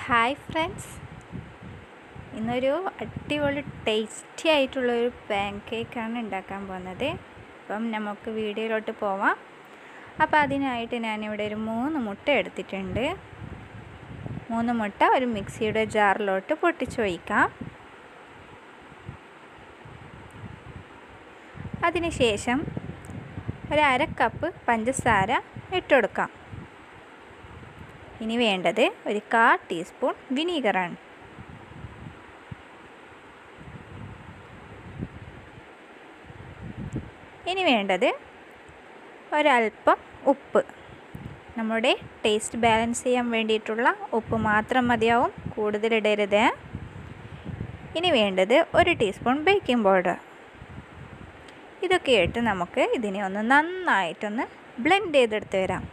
hi friends ഇന്നൊരു അടിപൊളി tasty ആയിട്ടുള്ളൊരു പാൻ കേക്കാണ് ഉണ്ടാക്കാൻ പോകുന്നത് അപ്പം നമുക്ക് വീഡിയോയിലോട്ട് പോവാം അപ്പോൾ അതിനായിട്ട് ഞാനിവിടെ ഒരു മൂന്ന് മുട്ട എടുത്തിട്ടുണ്ട് മൂന്ന് മുട്ട ഒരു മിക്സിയുടെ ജാറിലോട്ട് പൊട്ടിച്ച് ഒഴിക്കാം അതിനുശേഷം ഒരു അര കപ്പ് പഞ്ചസാര ഇട്ടുകൊടുക്കാം ഇനി വേണ്ടത് ഒരു കാ ടീസ്പൂൺ വിനീഗറാണ് ഇനി വേണ്ടത് ഒരല്പം ഉപ്പ് നമ്മുടെ ടേസ്റ്റ് ബാലൻസ് ചെയ്യാൻ വേണ്ടിയിട്ടുള്ള ഉപ്പ് മാത്രം മതിയാവും കൂടുതലിടരുത് ഇനി വേണ്ടത് ഒരു ടീസ്പൂൺ ബേക്കിംഗ് പൗഡർ ഇതൊക്കെ ഇട്ട് നമുക്ക് ഇതിനെ ഒന്ന് നന്നായിട്ടൊന്ന് ബ്ലെൻഡ് ചെയ്തെടുത്ത് വരാം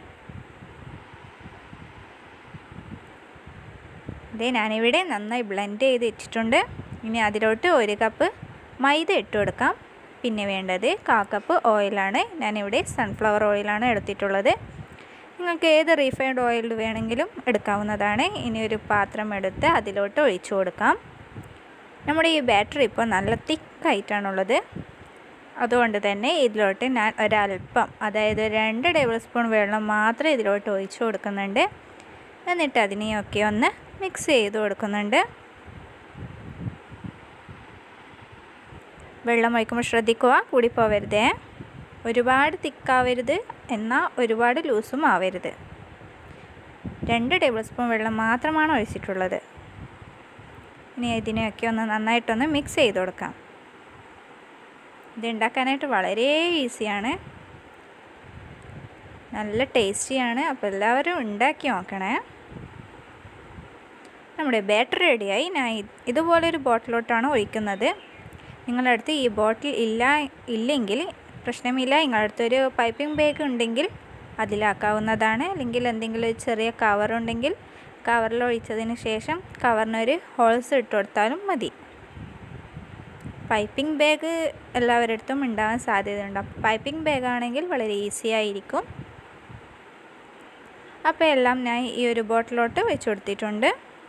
ഇതേ ഞാനിവിടെ നന്നായി ബ്ലെൻഡ് ചെയ്ത് ഇട്ടിട്ടുണ്ട് ഇനി അതിലോട്ട് ഒരു കപ്പ് മൈദ ഇട്ട് കൊടുക്കാം പിന്നെ വേണ്ടത് കാ കപ്പ് ഓയിലാണ് ഞാനിവിടെ സൺഫ്ലവർ ഓയിലാണ് എടുത്തിട്ടുള്ളത് നിങ്ങൾക്ക് ഏത് റീഫൈൻഡ് ഓയിൽ വേണമെങ്കിലും എടുക്കാവുന്നതാണ് ഇനി ഒരു പാത്രം എടുത്ത് അതിലോട്ട് ഒഴിച്ചു കൊടുക്കാം നമ്മുടെ ഈ ബാറ്ററി ഇപ്പോൾ നല്ല തിക്കായിട്ടാണുള്ളത് അതുകൊണ്ട് തന്നെ ഇതിലോട്ട് ഞാൻ ഒരല്പം അതായത് രണ്ട് ടേബിൾ സ്പൂൺ വെള്ളം മാത്രം ഇതിലോട്ട് ഒഴിച്ചു കൊടുക്കുന്നുണ്ട് എന്നിട്ട് അതിനെയൊക്കെ ഒന്ന് മിക്സ് ചെയ്ത് കൊടുക്കുന്നുണ്ട് വെള്ളം ഒഴിക്കുമ്പോൾ ശ്രദ്ധിക്കുക കൂടിപ്പോവരുതേ ഒരുപാട് തിക്കാവരുത് എന്നാൽ ഒരുപാട് ലൂസും ആവരുത് രണ്ട് ടേബിൾ സ്പൂൺ വെള്ളം മാത്രമാണ് ഒഴിച്ചിട്ടുള്ളത് ഇനി ഇതിനെയൊക്കെ ഒന്ന് നന്നായിട്ടൊന്ന് മിക്സ് ചെയ്ത് കൊടുക്കാം ഇത് ഉണ്ടാക്കാനായിട്ട് വളരെ ഈസിയാണ് നല്ല ടേസ്റ്റിയാണ് അപ്പോൾ എല്ലാവരും ഉണ്ടാക്കി നോക്കണേ നമ്മുടെ ബാറ്റർ റെഡിയായി ഞാൻ ഇതുപോലൊരു ബോട്ടിലോട്ടാണ് ഒഴിക്കുന്നത് നിങ്ങളുടെ അടുത്ത് ഈ ബോട്ടിൽ ഇല്ല ഇല്ലെങ്കിൽ പ്രശ്നമില്ല നിങ്ങളുടെ അടുത്തൊരു പൈപ്പിംഗ് ബാഗ് ഉണ്ടെങ്കിൽ അതിലാക്കാവുന്നതാണ് അല്ലെങ്കിൽ എന്തെങ്കിലും ഒരു ചെറിയ കവറുണ്ടെങ്കിൽ കവറിൽ ഒഴിച്ചതിന് ശേഷം കവറിനൊരു ഹോൾസ് ഇട്ട് കൊടുത്താലും മതി പൈപ്പിംഗ് ബാഗ് എല്ലാവരുടെ അടുത്തും ഉണ്ടാകാൻ സാധ്യതയുണ്ട് പൈപ്പിംഗ് ബാഗ് ആണെങ്കിൽ വളരെ ഈസി ആയിരിക്കും അപ്പോൾ എല്ലാം ഞാൻ ഈ ഒരു ബോട്ടിലോട്ട് വെച്ച് കൊടുത്തിട്ടുണ്ട്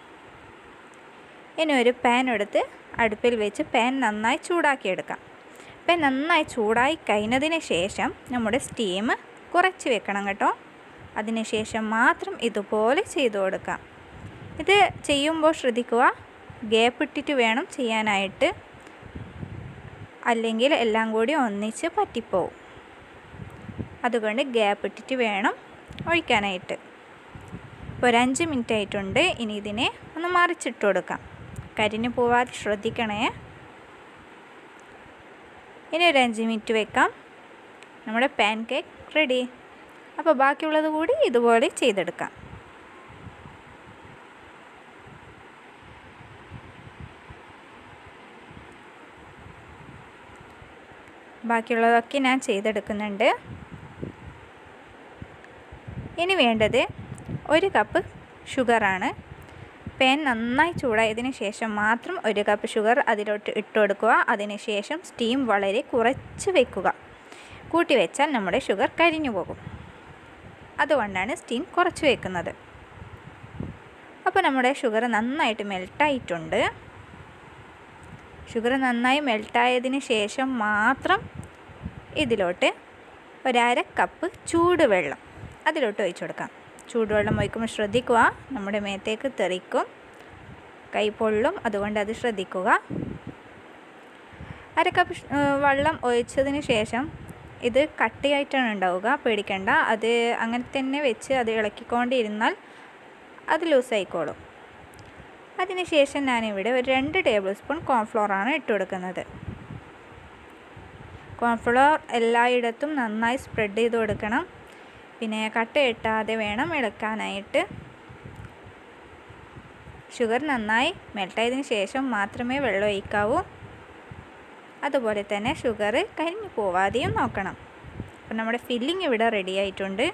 ഇനി ഒരു പാൻ എടുത്ത് അടുപ്പിൽ വെച്ച് പാൻ നന്നായി ചൂടാക്കിയെടുക്കാം പാൻ നന്നായി ചൂടായി കഴിഞ്ഞതിന് ശേഷം നമ്മുടെ സ്റ്റീം കുറച്ച് വെക്കണം കേട്ടോ അതിനുശേഷം മാത്രം ഇതുപോലെ ചെയ്തു കൊടുക്കാം ഇത് ചെയ്യുമ്പോൾ ശ്രദ്ധിക്കുക ഗ്യാപ്പ് ഇട്ടിട്ട് വേണം ചെയ്യാനായിട്ട് അല്ലെങ്കിൽ എല്ലാം കൂടി ഒന്നിച്ച് പറ്റിപ്പോവും അതുകൊണ്ട് ഗ്യാപ്പ് ഇട്ടിട്ട് വേണം ഒഴിക്കാനായിട്ട് ഇപ്പോൾ ഒരു അഞ്ച് മിനിറ്റ് ആയിട്ടുണ്ട് ഇനി ഇതിനെ ഒന്ന് മറിച്ചിട്ട് കൊടുക്കാം കരിഞ്ഞു പോവാതെ ശ്രദ്ധിക്കണേ ഇനി ഒരു അഞ്ച് മിനിറ്റ് വെക്കാം നമ്മുടെ പാൻ കേക്ക് റെഡി അപ്പോൾ ബാക്കിയുള്ളത് കൂടി ഇതുപോലെ ചെയ്തെടുക്കാം ബാക്കിയുള്ളതൊക്കെ ഞാൻ ചെയ്തെടുക്കുന്നുണ്ട് ഇനി വേണ്ടത് ഒരു കപ്പ് ഷുഗറാണ് പാൻ നന്നായി ചൂടായതിന് ശേഷം മാത്രം ഒരു കപ്പ് ഷുഗർ അതിലോട്ട് ഇട്ട് കൊടുക്കുക അതിന് ശേഷം സ്റ്റീം വളരെ കുറച്ച് വെക്കുക കൂട്ടി വെച്ചാൽ നമ്മുടെ ഷുഗർ കരിഞ്ഞു പോകും അതുകൊണ്ടാണ് സ്റ്റീം കുറച്ച് വെക്കുന്നത് അപ്പോൾ നമ്മുടെ ഷുഗർ നന്നായിട്ട് മെൽട്ടായിട്ടുണ്ട് ഷുഗർ നന്നായി മെൽട്ടായതിന് ശേഷം മാത്രം ഇതിലോട്ട് ഒരര കപ്പ് ചൂടുവെള്ളം അതിലോട്ട് ഒഴിച്ചു കൊടുക്കാം ചൂടുവെള്ളം ഒഴിക്കുമ്പോൾ ശ്രദ്ധിക്കുക നമ്മുടെ മേത്തേക്ക് തെറിക്കും കൈ പൊള്ളും അതുകൊണ്ട് അത് ശ്രദ്ധിക്കുക അര കപ്പ് വെള്ളം ഒഴിച്ചതിന് ശേഷം ഇത് കട്ടിയായിട്ടാണ് ഉണ്ടാവുക പേടിക്കണ്ട അത് അങ്ങനെ തന്നെ വെച്ച് അത് ഇളക്കിക്കൊണ്ടിരുന്നാൽ അത് ലൂസായിക്കോളും അതിനുശേഷം ഞാനിവിടെ ഒരു രണ്ട് ടേബിൾ സ്പൂൺ കോൺഫ്ലോറാണ് ഇട്ട് കൊടുക്കുന്നത് കോൺഫ്ലോർ എല്ലായിടത്തും നന്നായി സ്പ്രെഡ് ചെയ്ത് കൊടുക്കണം പിന്നെ കട്ട ഇട്ടാതെ വേണം ഇളക്കാനായിട്ട് ഷുഗർ നന്നായി മെൽട്ടായതിന് ശേഷം മാത്രമേ വെള്ളം ഒഴിക്കാവൂ അതുപോലെ തന്നെ ഷുഗർ കരിഞ്ഞു പോവാതെയും നോക്കണം അപ്പം നമ്മുടെ ഫില്ലിംഗ് ഇവിടെ റെഡി ആയിട്ടുണ്ട്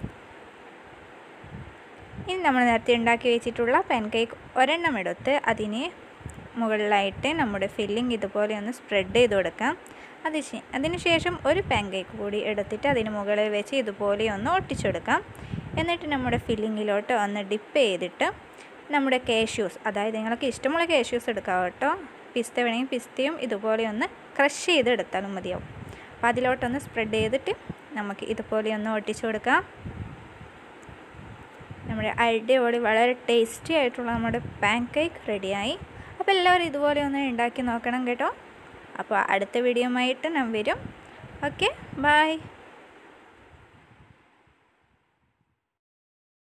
ഇനി നമ്മൾ നേരത്തെ ഉണ്ടാക്കി വെച്ചിട്ടുള്ള പാൻ കേക്ക് ഒരെണ്ണം എടുത്ത് അതിന് മുകളിലായിട്ട് നമ്മുടെ ഫില്ലിംഗ് ഇതുപോലെ ഒന്ന് സ്പ്രെഡ് ചെയ്ത് കൊടുക്കാം അത് അതിനുശേഷം ഒരു പാൻ കേക്ക് കൂടി എടുത്തിട്ട് അതിന് മുകളിൽ വെച്ച് ഇതുപോലെ ഒന്ന് ഒട്ടിച്ചെടുക്കാം എന്നിട്ട് നമ്മുടെ ഫില്ലിങ്ങിലോട്ട് ഒന്ന് ഡിപ്പ് ചെയ്തിട്ട് നമ്മുടെ കേഷ്യൂസ് അതായത് നിങ്ങൾക്ക് ഇഷ്ടമുള്ള കേഷ്യൂസ് എടുക്കാം കേട്ടോ പിസ്ത വേണമെങ്കിൽ പിസ്തയും ഇതുപോലെ ഒന്ന് ക്രഷ് ചെയ്തെടുത്താലും മതിയാവും അപ്പോൾ അതിലോട്ടൊന്ന് സ്പ്രെഡ് ചെയ്തിട്ട് നമുക്ക് ഇതുപോലെ ഒന്ന് ഒട്ടിച്ചു കൊടുക്കാം നമ്മുടെ അടിപൊളി വളരെ ടേസ്റ്റി ആയിട്ടുള്ള നമ്മുടെ പാൻ കേക്ക് റെഡിയായി അപ്പോൾ എല്ലാവരും ഇതുപോലെ ഒന്ന് ഉണ്ടാക്കി നോക്കണം കേട്ടോ അപ്പോൾ അടുത്ത വീഡിയോയുമായിട്ട് ഞാൻ വരും ഓക്കെ ബായ്